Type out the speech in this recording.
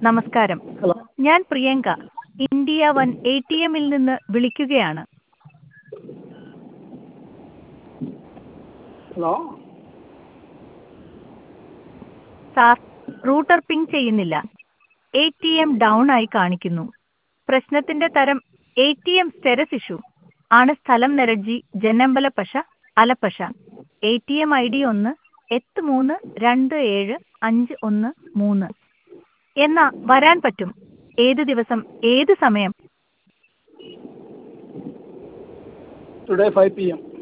നമസ്കാരം ഹലോ ഞാൻ Priyanka India one A T എമ്മിൽ നിന്ന് വിളിക്കുകയാണ് ഹലോ സാർ റൂട്ടർ പിങ് ചെയ്യുന്നില്ല എ ടി എം ഡൗൺ ആയി കാണിക്കുന്നു പ്രശ്നത്തിന്റെ തരം A T M status issue ആണ് സ്ഥലം നെരജി ജന്നമ്പലപ്പശ അലപ്പശ A T M I D ഒന്ന് എട്ട് മൂന്ന് രണ്ട് ഏഴ് അഞ്ച് ഒന്ന് മൂന്ന് എന്നാ വരാൻ പറ്റും ഏത് ദിവസം ഏത് സമയം ടുഡേ ഫൈവ് പി എം